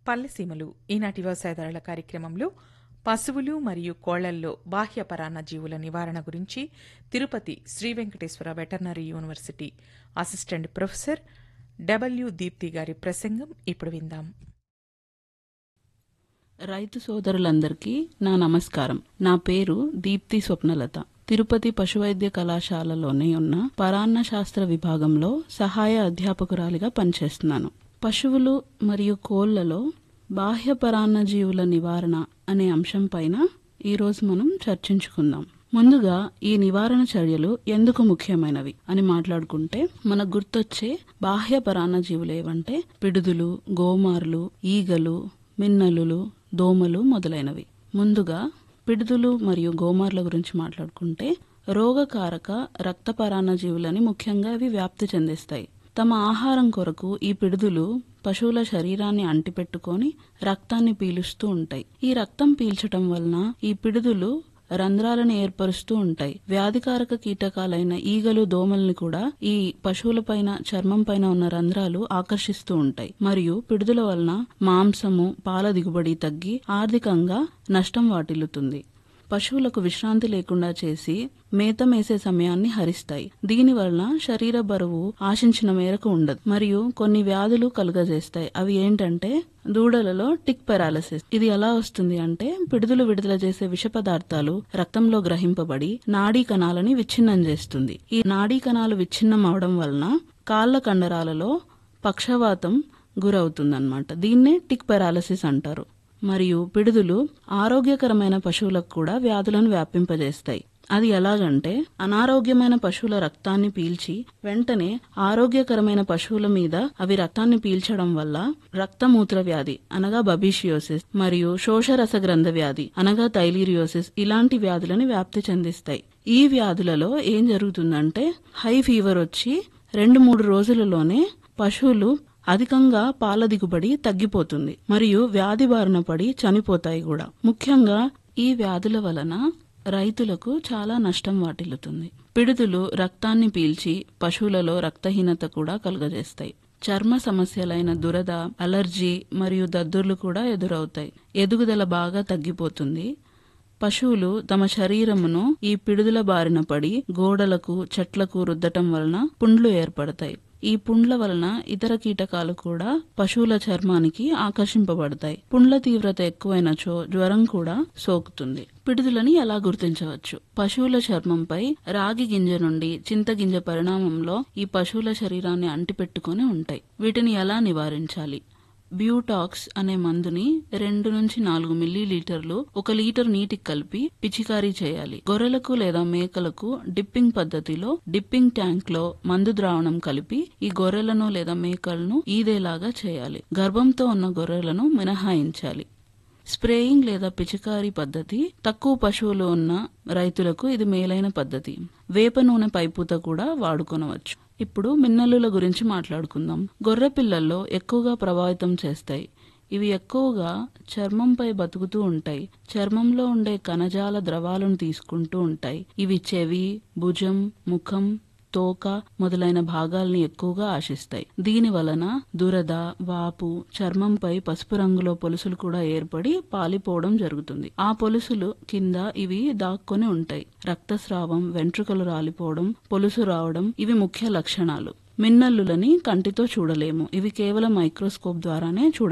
పల్లెసీమలు ఈనాటి వ్యవసాయదారుల కార్యక్రమంలో పశువులు మరియు కోళ్లల్లో బాహ్య పరాన్న జీవుల నివారణ గురించి Tirupati Shri Venkateswara veterinary university assistant professor W Deepti గారి ప్రసంగం ఇప్పుడు విందాం రైతు సోదరులందరికీ నా నమస్కారం నా పేరు దీప్తి స్వప్నలత తిరుపతి పశువైద్య కళాశాలలోనే ఉన్న పరాన్న శాస్త్ర విభాగంలో సహాయ అధ్యాపకురాలిగా పనిచేస్తున్నాను పశువులు మరియు కోళ్లలో బాహ్య పరాన్న జీవుల నివారణ అనే అంశం పైన ఈరోజు మనం చర్చించుకుందాం ముందుగా ఈ నివారణ చర్యలు ఎందుకు ముఖ్యమైనవి అని మాట్లాడుకుంటే మనకు గుర్తొచ్చే బాహ్య పరాన్న జీవులు ఏవంటే పిడుదులు గోమార్లు ఈగలు మిన్నలులు దోమలు మొదలైనవి ముందుగా పిడుదులు మరియు గోమార్ల గురించి మాట్లాడుకుంటే రోగకారక రక్తపరాన్న జీవులని ముఖ్యంగా ఇవి వ్యాప్తి చెందిస్తాయి తమ ఆహారం కొరకు ఈ పిడుదులు పశువుల శరీరాన్ని అంటిపెట్టుకొని రక్తాన్ని పీలుస్తూ ఉంటాయి ఈ రక్తం పీల్చటం వలన ఈ పిడుదులు రంధ్రాలను ఏర్పరుస్తూ ఉంటాయి వ్యాధికారక కీటకాలైన ఈగలు దోమల్ని కూడా ఈ పశువుల పైన చర్మం పైన ఉన్న రంధ్రాలు ఆకర్షిస్తూ ఉంటాయి మరియు పిడుదల వలన మాంసము పాల దిగుబడి తగ్గి ఆర్థికంగా నష్టం వాటిల్లుతుంది పశువులకు విశ్రాంతి లేకుండా చేసి మేత మేసే సమయాన్ని హరిస్తాయి దీని వలన శరీర బరువు ఆశించిన మేరకు ఉండదు మరియు కొన్ని వ్యాధులు కలుగజేస్తాయి అవి ఏంటంటే దూడలలో టిక్ పెరాలసిస్ ఇది ఎలా వస్తుంది అంటే పిడుదలు విడుదల చేసే విష పదార్థాలు రక్తంలో గ్రహింపబడి నాడీ కణాలని విచ్ఛిన్నం చేస్తుంది ఈ నాడీ కణాలు విచ్ఛిన్నం అవడం వలన కాళ్ల కండరాలలో పక్షవాతం గురవుతుందన్నమాట దీన్నే టిక్ పెరాలసిస్ అంటారు మరియు పిడుదులు ఆరోగ్యకరమైన పశువులకు కూడా వ్యాధులను వ్యాపింపజేస్తాయి అది ఎలాగంటే అనారోగ్యమైన పశువుల రక్తాన్ని పీల్చి వెంటనే ఆరోగ్యకరమైన పశువుల మీద అవి రక్తాన్ని పీల్చడం వల్ల రక్తమూత్ర వ్యాధి అనగా బబీషియోసిస్ మరియు శోషరస గ్రంథ వ్యాధి అనగా థైలీరియోసిస్ ఇలాంటి వ్యాధులని వ్యాప్తి చెందిస్తాయి ఈ వ్యాధులలో ఏం జరుగుతుందంటే హై ఫీవర్ వచ్చి రెండు మూడు రోజులలోనే పశువులు అధికంగా పాల దిగుబడి తగ్గిపోతుంది మరియు వ్యాధి బారిన పడి చనిపోతాయి కూడా ముఖ్యంగా ఈ వ్యాధుల వలన రైతులకు చాలా నష్టం వాటిల్లుతుంది పిడుదులు రక్తాన్ని పీల్చి పశువులలో రక్తహీనత కూడా కలుగజేస్తాయి చర్మ సమస్యలైన దురద అలర్జీ మరియు దద్దుర్లు కూడా ఎదురవుతాయి ఎదుగుదల బాగా తగ్గిపోతుంది పశువులు తమ శరీరమును ఈ పిడుదల బారిన పడి గోడలకు చెట్లకు రుద్దటం వలన పుండ్లు ఏర్పడతాయి ఈ పుండ్ల వలన ఇతర కీటకాలు కూడా పశువుల చర్మానికి ఆకర్షింపబడతాయి పుండ్ల తీవ్రత ఎక్కువైనచో జ్వరం కూడా సోకుతుంది పిడుదలని ఎలా గుర్తించవచ్చు పశువుల చర్మంపై రాగి గింజ నుండి చింతగింజ పరిణామంలో ఈ పశువుల శరీరాన్ని అంటిపెట్టుకుని ఉంటాయి వీటిని ఎలా నివారించాలి బ్యూటాక్స్ అనే మందుని రెండు నుంచి నాలుగు మిల్లీ లీటర్లు ఒక లీటర్ నీటికి కలిపి పిచికారీ చేయాలి గొర్రెలకు లేదా మేకలకు డిప్పింగ్ పద్ధతిలో డిప్పింగ్ ట్యాంక్ లో మందు ద్రావణం కలిపి ఈ గొర్రెలను లేదా మేకలను ఈదేలాగా చేయాలి గర్భంతో ఉన్న గొర్రెలను మినహాయించాలి స్ప్రేయింగ్ లేదా పిచికారీ పద్ధతి తక్కువ పశువులు ఉన్న రైతులకు ఇది మేలైన పద్ధతి వేప నూనె పైపూత కూడా వాడుకొనవచ్చు ఇప్పుడు మిన్నలుల గురించి మాట్లాడుకుందాం గొర్రె పిల్లల్లో ఎక్కువగా ప్రభావితం చేస్తాయి ఇవి ఎక్కువగా చర్మంపై బతుకుతూ ఉంటాయి చర్మంలో ఉండే కణజాల ద్రవాలను తీసుకుంటూ ఉంటాయి ఇవి చెవి భుజం ముఖం తోక మొదలైన భాగాల్ని ఎక్కువగా ఆశిస్తాయి దీని వలన దురద వాపు చర్మంపై పసుపు రంగులో పొలుసులు కూడా ఏర్పడి పాలిపోవడం జరుగుతుంది ఆ పొలుసులు కింద ఇవి దాక్కొని ఉంటాయి రక్తస్రావం వెంట్రుకలు రాలిపోవడం పొలుసు రావడం ఇవి ముఖ్య లక్షణాలు మిన్నల్లులని కంటితో చూడలేము ఇవి కేవలం మైక్రోస్కోప్ ద్వారానే చూడ